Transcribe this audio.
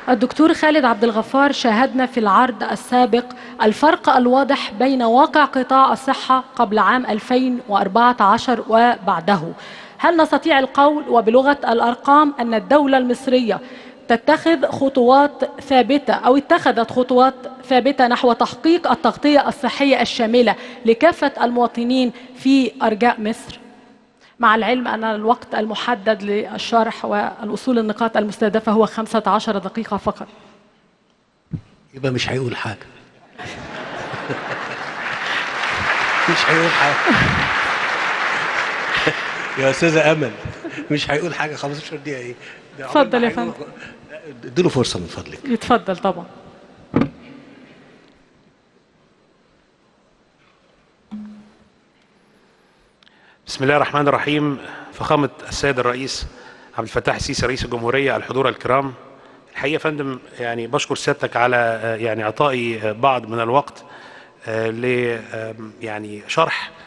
الدكتور خالد عبد الغفار شاهدنا في العرض السابق الفرق الواضح بين واقع قطاع الصحة قبل عام 2014 وبعده هل نستطيع القول وبلغة الأرقام أن الدولة المصرية تتخذ خطوات ثابتة أو اتخذت خطوات ثابتة نحو تحقيق التغطية الصحية الشاملة لكافة المواطنين في أرجاء مصر مع العلم أن الوقت المحدد للشرح والوصول النقاط المستهدفة هو 15 دقيقة فقط يبقى مش هيقول حاجة مش هيقول حاجة يا أستاذة أمل مش هيقول حاجة 15 دقيقة إيه؟ ده عقبال اتفضل ما يا فندم. هيقول- اديله فرصة من فضلك يتفضل طبعا بسم الله الرحمن الرحيم فخامة السيد الرئيس عبد الفتاح السيسي رئيس الجمهورية الحضور الكرام الحقيقة يا فندم يعني بشكر سيادتك على آه، يعني إعطائي آه، بعض من الوقت آه، ل آه، يعني شرح